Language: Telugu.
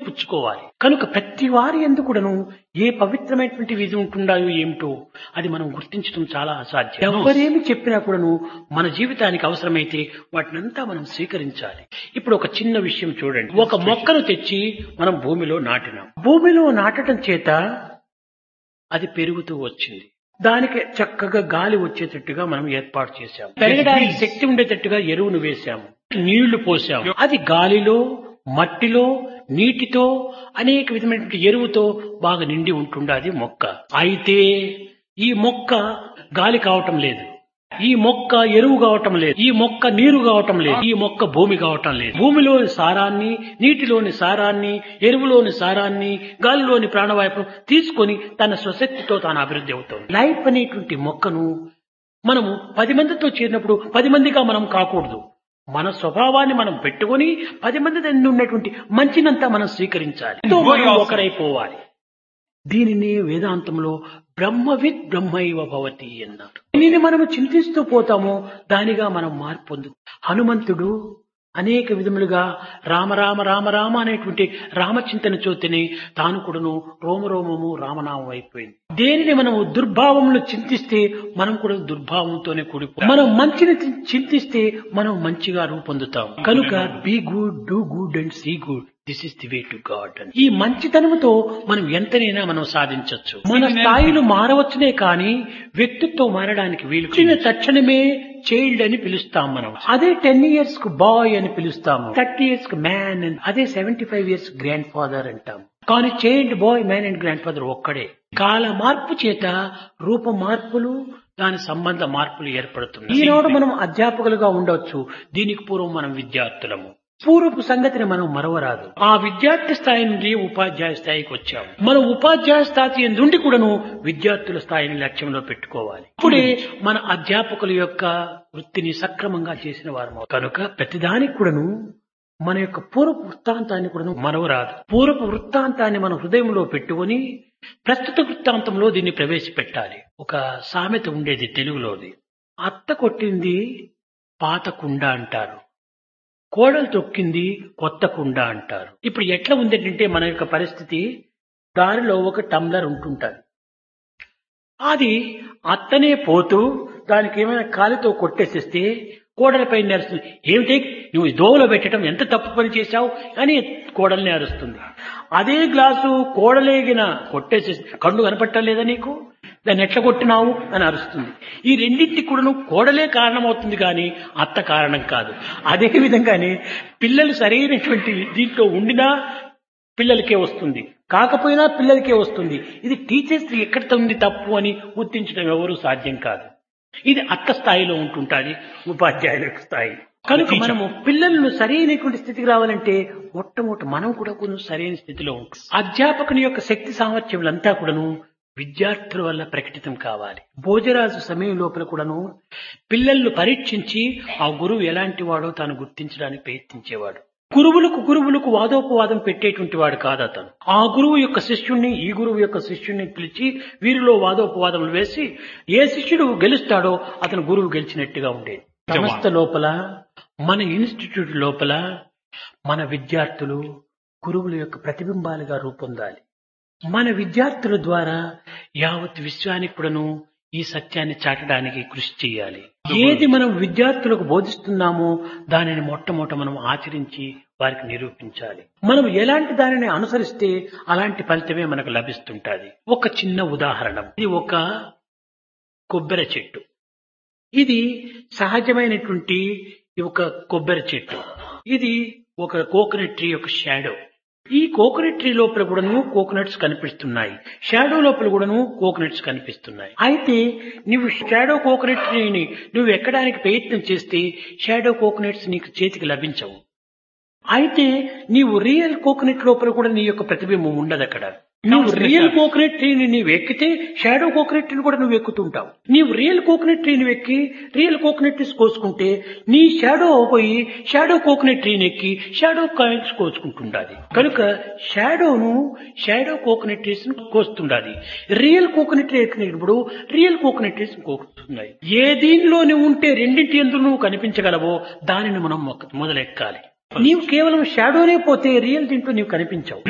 పుచ్చుకోవాలి కనుక ప్రతి వారి ఎందుకుడను ఏ పవిత్రమైనటువంటి విధి ఉంటుండాయో ఏమిటో అది మనం గుర్తించడం చాలా అసాధ్యం ఎవరేమి చెప్పినా కూడాను మన జీవితానికి అవసరమైతే వాటినంతా మనం స్వీకరించాలి ఇప్పుడు ఒక చిన్న విషయం చూడండి ఒక మొక్కను తెచ్చి మనం భూమిలో నాటినాం భూమిలో నాటడం చేత అది పెరుగుతూ వచ్చింది దానికి చక్కగా గాలి వచ్చేటట్టుగా మనం ఏర్పాటు చేశాము పెరగడానికి శక్తి ఉండేటట్టుగా ఎరువును వేశాము నీళ్లు పోసాము అది గాలిలో మట్టిలో నీటితో అనేక విధమైనటువంటి ఎరువుతో బాగా నిండి ఉంటుండది మొక్క అయితే ఈ మొక్క గాలి కావటం లేదు ఈ మొక్క ఎరువు కావటం లేదు ఈ మొక్క నీరు కావటం లేదు ఈ మొక్క భూమి కావటం లేదు భూమిలోని సారాన్ని నీటిలోని సారాన్ని ఎరువులోని సారాన్ని గాలిలోని ప్రాణవాయువును తీసుకొని తన స్వశక్తితో తాను అభివృద్ధి అవుతుంది లైఫ్ అనేటువంటి మొక్కను మనము పది మందితో చేరినప్పుడు పది మందిగా మనం కాకూడదు మన స్వభావాన్ని మనం పెట్టుకొని పది మంది దగ్గర ఉన్నటువంటి మంచినంతా మనం స్వీకరించాలి ఎంతో మనం ఒకరైపోవాలి దీనిని వేదాంతంలో బ్రహ్మవిత్ బ్రహ్మైవ భవతి అన్నారు దీనిని మనము చింతిస్తూ పోతామో దానిగా మనం మార్పు పొందు హనుమంతుడు అనేక విధములుగా రామ రామ రామ రామ అనేటువంటి రామచింతన చోతిని తాను కూడాను రోమరోమము రామనామం అయిపోయింది దేనిని మనము దుర్భావంలో చింతిస్తే మనం కూడా దుర్భావంతోనే కూడిపో మనం మంచిని చి- చింతిస్తే మనం మంచిగా రూపొందుతాం కనుక be good do good and see good this is the way to God అని ఈ మంచితనముతో మనం ఎంతనైనా మనం సాధించవచ్చు మన స్థాయిలు మారవచ్చునే కానీ వ్యక్తిత్వం మారడానికి వీలు చిన్న తక్షణమే చైల్డ్ అని పిలుస్తాం మనం అదే టెన్ ఇయర్స్ కు బాయ్ అని పిలుస్తాము థర్టీ ఇయర్స్ కు మ్యాన్ అని అదే seventy five years grandfather అంటాం కానీ child boy man and grandfather ఒక్కడే కాల మార్పు చేత రూప మార్పులు దాని సంబంధ మార్పులు ఏర్పడుతుంది ఈనాడు మనం అధ్యాపకులుగా ఉండవచ్చు దీనికి పూర్వం మనం విద్యార్థులము పూర్వపు సంగతిని మనం మరవరాదు ఆ విద్యార్థి స్థాయి నుండి ఉపాధ్యాయ స్థాయికి వచ్చాము మనం ఉపాధ్యాయ స్థాయి నుండి కూడాను విద్యార్థుల స్థాయిని లక్ష్యంలో పెట్టుకోవాలి ఇప్పుడే మన అధ్యాపకుల యొక్క వృత్తిని సక్రమంగా చేసిన వారు కనుక ప్రతిదానికి కూడాను మన యొక్క పూర్వపు వృత్తాంతాన్ని కూడా మరవరాదు పూర్వపు వృత్తాంతాన్ని మన హృదయంలో పెట్టుకొని ప్రస్తుత వృత్తాంతంలో దీన్ని ప్రవేశపెట్టాలి ఒక సామెత ఉండేది తెలుగులోది అత్త కొట్టింది పాత కుండ అంటారు కోడలు తొక్కింది కొత్త కుండ అంటారు ఇప్పుడు ఎట్లా ఉందంటే మన యొక్క పరిస్థితి దారిలో ఒక టమ్లర్ ఉంటుంటది అది అత్తనే పోతూ దానికి ఏమైనా కాలితో కొట్టేసేస్తే కోడలపై నేరుస్తుంది ఏమిటి నువ్వు ఈ దోవలో పెట్టడం ఎంత తప్పు పని చేశావు అని కోడల్ని అరుస్తుంది అదే గ్లాసు కోడలేగిన కొట్టేసేసి కళ్ళు కనపట్టలేదా నీకు దాన్ని ఎట్లా కొట్టినావు అని అరుస్తుంది ఈ రెండింటికి కూడా కోడలే కారణమవుతుంది కానీ అత్త కారణం కాదు అదే విధంగానే పిల్లలు సరైనటువంటి దీంట్లో ఉండినా పిల్లలకే వస్తుంది కాకపోయినా పిల్లలకే వస్తుంది ఇది టీచర్స్ ఎక్కడ ఉంది తప్పు అని గుర్తించడం ఎవరు సాధ్యం కాదు ఇది అత్త స్థాయిలో ఉంటుంటుంది ఉపాధ్యాయుల స్థాయి కనుక మనము పిల్లలను సరైనటువంటి స్థితికి రావాలంటే మొట్టమొదటి మనం కూడా కొంచెం సరైన స్థితిలో ఉంటాం అధ్యాపకుని యొక్క శక్తి సామర్థ్యములంతా కూడాను విద్యార్థుల వల్ల ప్రకటితం కావాలి భోజరాజు సమయం లోపల కూడాను పిల్లలను పరీక్షించి ఆ గురువు ఎలాంటి వాడో తాను గుర్తించడానికి ప్రయత్నించేవాడు గురువులకు గురువులకు వాదోపవాదం పెట్టేటువంటి వాడు కాదు అతను ఆ గురువు యొక్క శిష్యుణ్ణి ఈ గురువు యొక్క శిష్యుణ్ణి పిలిచి వీరిలో వాదోపవాదములు వేసి ఏ శిష్యుడు గెలుస్తాడో అతను గురువు గెలిచినట్టుగా ఉండేది సంస్థ లోపల మన ఇన్స్టిట్యూట్ లోపల మన విద్యార్థులు గురువుల యొక్క ప్రతిబింబాలుగా రూపొందాలి మన విద్యార్థుల ద్వారా యావత్ విశ్వానికి కూడాను ఈ సత్యాన్ని చాటడానికి కృషి చేయాలి ఏది మనం విద్యార్థులకు బోధిస్తున్నామో దానిని మొట్టమొదట మనం ఆచరించి వారికి నిరూపించాలి మనం ఎలాంటి దానిని అనుసరిస్తే అలాంటి ఫలితమే మనకు లభిస్తుంటది ఒక చిన్న ఉదాహరణ ఇది ఒక కొబ్బరి చెట్టు ఇది సహజమైనటువంటి ఒక కొబ్బరి చెట్టు ఇది ఒక కోకోనట్ ట్రీ యొక్క షాడో ఈ కోకోనట్ ట్రీ లోపల కూడాను కోకోనట్స్ కనిపిస్తున్నాయి షాడో లోపల కూడాను కోకోనట్స్ కనిపిస్తున్నాయి అయితే నువ్వు షాడో కోకోనట్ ట్రీని నువ్వు ఎక్కడానికి ప్రయత్నం చేస్తే షాడో కోకోనట్స్ నీకు చేతికి లభించవు అయితే నీవు రియల్ కోకోనట్ లోపల కూడా నీ యొక్క ప్రతిబింబం ఉండదు అక్కడ నువ్వు రియల్ కోకోనట్ ట్రీని నీవు ఎక్కితే షాడో కోకోనట్ ట్రీని కూడా నువ్వు ఎక్కుతుంటావు నీవు రియల్ కోకోనట్ ట్రీని ఎక్కి రియల్ కోకోనట్ ట్రీస్ కోసుకుంటే నీ షాడో పోయి షాడో కోకోనట్ ట్రీని ఎక్కి షాడో కాయిన్స్ కోసుకుంటుండాలి కనుక షాడోను షాడో కోకోనట్ ట్రీస్ కోస్తుండాలి రియల్ కోకోనట్ ట్రీ ఎక్కినప్పుడు రియల్ కోకోనట్ ట్రీస్ కోస్తున్నాయి ఏ దీనిలోని ఉంటే రెండింటి ఎందుకు నువ్వు కనిపించగలవో దానిని మనం మొక్క- మొదలెక్కాలి నీవు కేవలం షాడోనే పోతే రియల్ దీంట్లో నీవు కనిపించవు